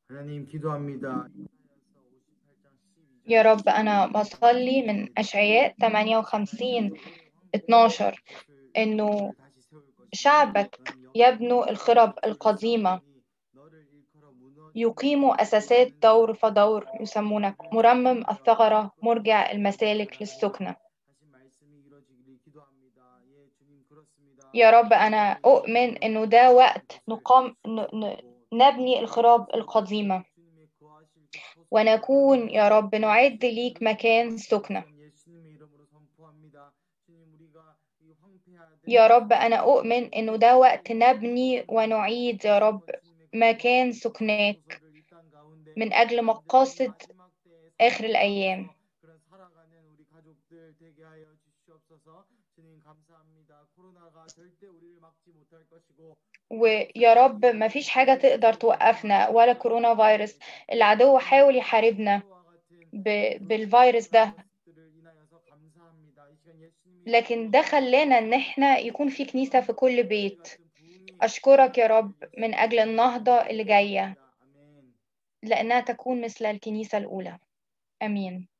하나님 기도합니다. يا رب أنا بصلي من أشعياء 58 12 إنه شعبك يبنوا الخرب القديمة يقيموا أساسات دور فدور يسمونك مرمم الثغرة مرجع المسالك للسكنة يا رب أنا أؤمن إنه ده وقت نقام ن- ن- نبني الخراب القديمة ونكون يا رب نعد ليك مكان سكنة يا رب أنا أؤمن إنه ده وقت نبني ونعيد يا رب مكان سكناك من أجل مقاصد آخر الأيام ويا رب ما فيش حاجة تقدر توقفنا ولا كورونا فيروس العدو حاول يحاربنا ب- بالفيروس ده لكن ده خلانا ان احنا يكون في كنيسة في كل بيت اشكرك يا رب من اجل النهضة اللي جاية لانها تكون مثل الكنيسة الاولى امين